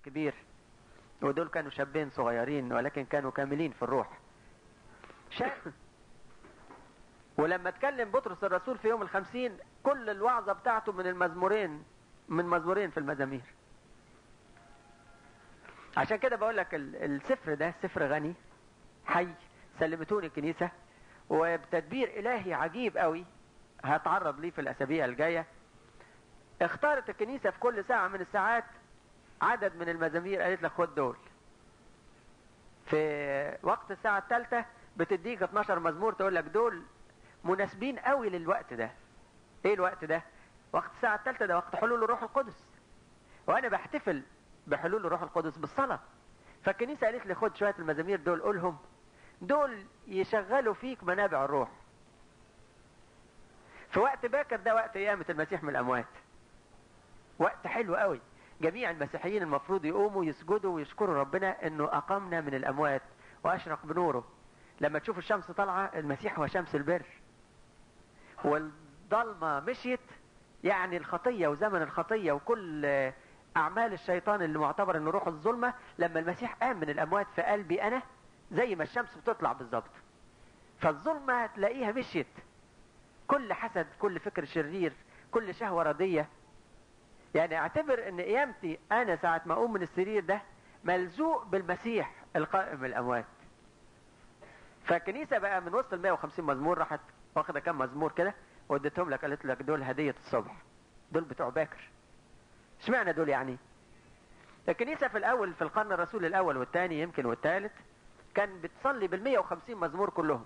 الكبير ودول كانوا شابين صغيرين ولكن كانوا كاملين في الروح شا... ولما اتكلم بطرس الرسول في يوم الخمسين كل الوعظة بتاعته من المزمورين من مزمورين في المزامير عشان كده بقول لك السفر ده سفر غني حي سلمتوني الكنيسة وبتدبير إلهي عجيب قوي هتعرض ليه في الأسابيع الجاية اختارت الكنيسة في كل ساعة من الساعات عدد من المزامير قالت لك خد دول في وقت الساعة الثالثة بتديك 12 مزمور تقول لك دول مناسبين قوي للوقت ده ايه الوقت ده وقت الساعة الثالثة ده وقت حلول الروح القدس وانا بحتفل بحلول الروح القدس بالصلاة فالكنيسة قالت لي خد شوية المزامير دول قولهم دول يشغلوا فيك منابع الروح في وقت باكر ده وقت قيامة المسيح من الأموات وقت حلو قوي جميع المسيحيين المفروض يقوموا يسجدوا ويشكروا ربنا انه اقامنا من الاموات واشرق بنوره لما تشوف الشمس طالعة المسيح هو شمس البر والضلمة مشيت يعني الخطية وزمن الخطية وكل اعمال الشيطان اللي معتبر انه روح الظلمة لما المسيح قام من الاموات في قلبي انا زي ما الشمس بتطلع بالظبط فالظلمة تلاقيها مشيت كل حسد كل فكر شرير كل شهوة ردية يعني اعتبر ان قيامتي انا ساعة ما اقوم من السرير ده ملزوق بالمسيح القائم من الاموات فالكنيسة بقى من وسط ال 150 مزمور راحت واخدة كام مزمور كده واديتهم لك قالت لك دول هدية الصبح دول بتوع باكر اشمعنى دول يعني الكنيسة في الاول في القرن الرسول الاول والثاني يمكن والثالث كان بتصلي بال 150 مزمور كلهم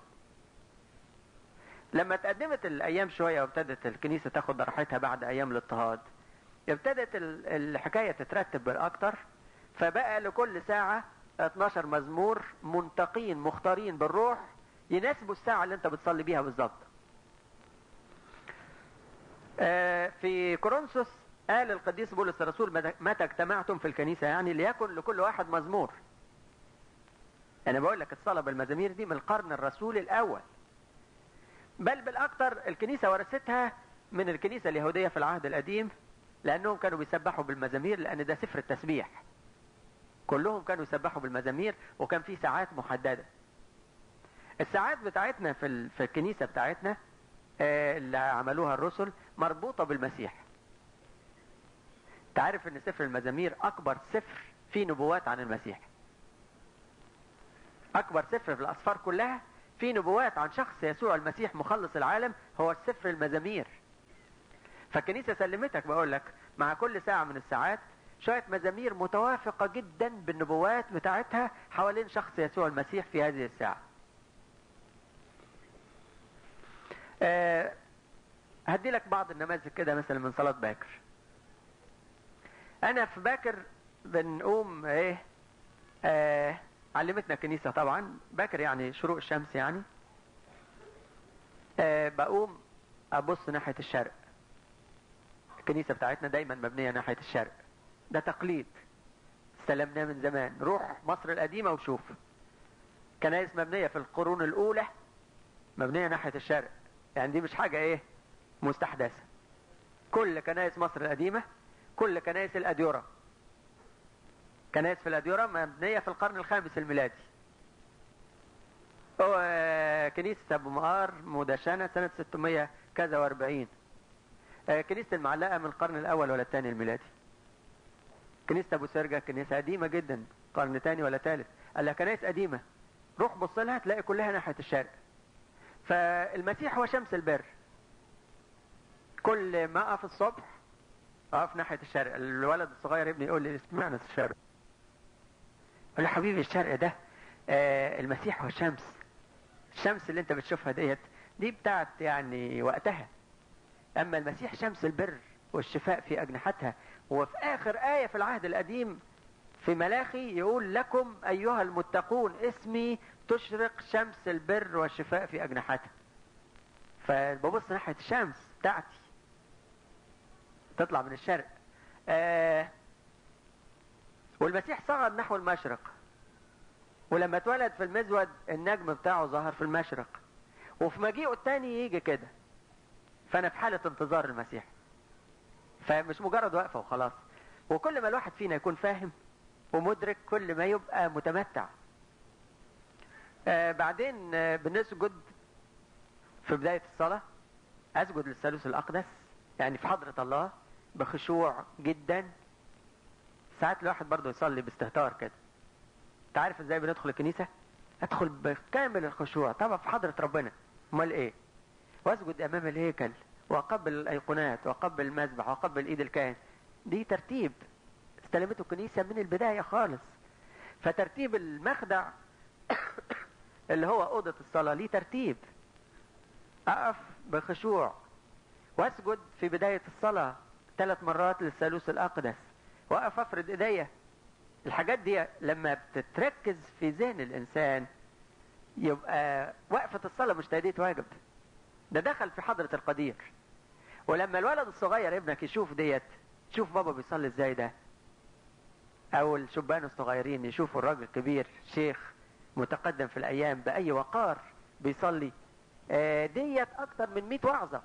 لما تقدمت الايام شوية وابتدت الكنيسة تاخد راحتها بعد ايام الاضطهاد ابتدت الحكاية تترتب بالاكتر فبقى لكل ساعة 12 مزمور منتقين مختارين بالروح يناسبوا الساعة اللي انت بتصلي بيها بالظبط في كورنثوس قال القديس بولس الرسول متى اجتمعتم في الكنيسة يعني ليكن لكل واحد مزمور انا بقول لك الصلاة بالمزامير دي من القرن الرسول الاول بل بالاكتر الكنيسة ورثتها من الكنيسة اليهودية في العهد القديم لانهم كانوا بيسبحوا بالمزامير لان ده سفر التسبيح كلهم كانوا يسبحوا بالمزامير وكان في ساعات محددة الساعات بتاعتنا في, في الكنيسة بتاعتنا اللي عملوها الرسل مربوطة بالمسيح تعرف ان سفر المزامير اكبر سفر فيه نبوات عن المسيح اكبر سفر في الاسفار كلها فيه نبوات عن شخص يسوع المسيح مخلص العالم هو سفر المزامير فالكنيسة سلمتك بقول لك مع كل ساعة من الساعات شوية مزامير متوافقة جدا بالنبوات بتاعتها حوالين شخص يسوع المسيح في هذه الساعة أه هدي لك بعض النماذج كده مثلا من صلاة باكر انا في باكر بنقوم ايه أه علمتنا الكنيسة طبعا باكر يعني شروق الشمس يعني أه بقوم ابص ناحية الشرق الكنيسة بتاعتنا دايما مبنية ناحية الشرق ده تقليد استلمناه من زمان روح مصر القديمة وشوف كنائس مبنية في القرون الأولى مبنية ناحية الشرق يعني دي مش حاجة ايه مستحدثة كل كنائس مصر القديمة كل كنائس الأديرة كنائس في الأديرة مبنية في القرن الخامس الميلادي كنيسة أبو مقار مدشنة سنة 600 كذا واربعين كنيسة المعلقة من القرن الأول ولا الثاني الميلادي كنيسة أبو سرجة كنيسة قديمة جدا قرن ثاني ولا ثالث قال لها كنائس قديمة روح بص لها تلاقي كلها ناحية الشرق فالمسيح هو شمس البر كل ما أقف الصبح أقف ناحية الشرق الولد الصغير ابني يقول لي اشمعنى الشرق قال له حبيبي الشرق ده آه المسيح هو شمس الشمس اللي انت بتشوفها ديت دي بتاعت يعني وقتها اما المسيح شمس البر والشفاء في اجنحتها وفي اخر آية في العهد القديم في ملاخي يقول لكم ايها المتقون اسمي تشرق شمس البر والشفاء في اجنحتها فببص ناحية الشمس بتاعتي تطلع من الشرق آه والمسيح صعد نحو المشرق ولما اتولد في المزود النجم بتاعه ظهر في المشرق وفي مجيئه التاني يجي كده فانا في حالة انتظار المسيح فمش مجرد وقفة وخلاص وكل ما الواحد فينا يكون فاهم ومدرك كل ما يبقى متمتع آه بعدين آه بنسجد في بداية الصلاة أسجد للثالوث الأقدس يعني في حضرة الله بخشوع جدا ساعات الواحد برضه يصلي باستهتار كده انت عارف ازاي بندخل الكنيسة ادخل بكامل الخشوع طبعا في حضرة ربنا امال ايه واسجد امام الهيكل واقبل الايقونات واقبل المذبح واقبل ايد الكاهن دي ترتيب استلمته الكنيسة من البداية خالص فترتيب المخدع اللي هو أوضة الصلاة ليه ترتيب أقف بخشوع واسجد في بداية الصلاة ثلاث مرات للثالوث الأقدس وأقف أفرد إيديا الحاجات دي لما بتتركز في ذهن الإنسان يبقى وقفة الصلاة مش تأدية واجب ده دخل في حضرة القدير ولما الولد الصغير ابنك يشوف ديت شوف بابا بيصلي ازاي ده او الشبان الصغيرين يشوفوا الراجل كبير شيخ متقدم في الايام باي وقار بيصلي آه ديت اكتر من 100 وعظه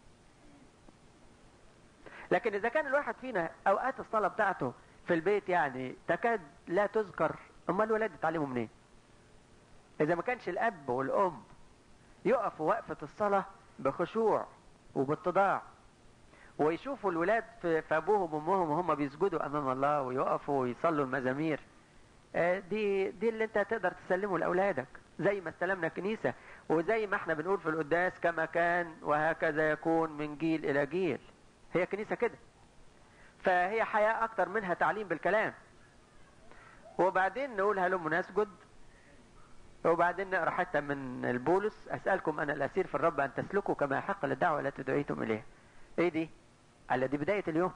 لكن اذا كان الواحد فينا اوقات الصلاه بتاعته في البيت يعني تكاد لا تذكر امال الولاد يتعلموا منين اذا ما كانش الاب والام يقفوا وقفه الصلاه بخشوع وباتضاع ويشوفوا الولاد في ابوهم وامهم وهم بيسجدوا امام الله ويقفوا ويصلوا المزامير دي دي اللي انت تقدر تسلمه لاولادك زي ما استلمنا كنيسه وزي ما احنا بنقول في القداس كما كان وهكذا يكون من جيل الى جيل هي كنيسه كده فهي حياه اكتر منها تعليم بالكلام وبعدين نقول هلم نسجد وبعدين نقرا حتى من البولس اسالكم انا الاسير في الرب ان تسلكوا كما يحق للدعوه التي دعيتم اليها ايه دي قال دي بداية اليوم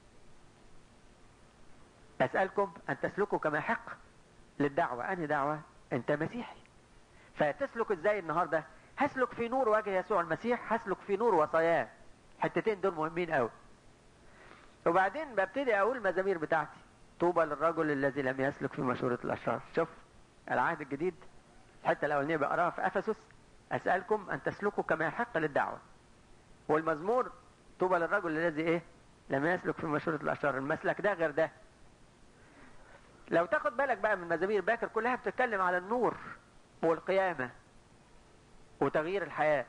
أسألكم أن تسلكوا كما يحق للدعوة أنهي دعوة أنت مسيحي فتسلك إزاي النهاردة هسلك في نور وجه يسوع المسيح هسلك في نور وصاياه حتتين دول مهمين قوي وبعدين ببتدي أقول المزامير بتاعتي طوبى للرجل الذي لم يسلك في مشورة الأشرار شوف العهد الجديد الحتة الأولانية بقراها في أفسس أسألكم أن تسلكوا كما يحق للدعوة والمزمور طوبى للرجل الذي ايه لم يسلك في مشورة الاشرار المسلك ده غير ده لو تاخد بالك بقى من مزامير باكر كلها بتتكلم على النور والقيامة وتغيير الحياة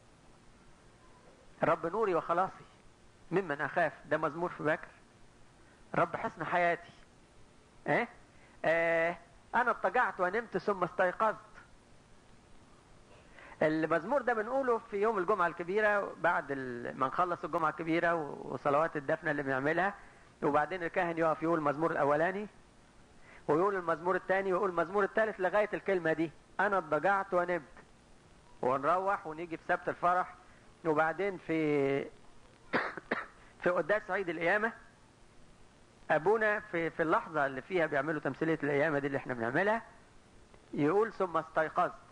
رب نوري وخلاصي ممن اخاف ده مزمور في باكر رب حسن حياتي ايه آه انا اضطجعت ونمت ثم استيقظت المزمور ده بنقوله في يوم الجمعة الكبيرة بعد ما نخلص الجمعة الكبيرة وصلوات الدفنة اللي بنعملها وبعدين الكاهن يقف يقول المزمور الأولاني ويقول المزمور الثاني ويقول المزمور الثالث لغاية الكلمة دي أنا اضطجعت ونمت ونروح ونيجي في سبت الفرح وبعدين في في قداس عيد القيامة أبونا في في اللحظة اللي فيها بيعملوا تمثيلية القيامة دي اللي احنا بنعملها يقول ثم استيقظت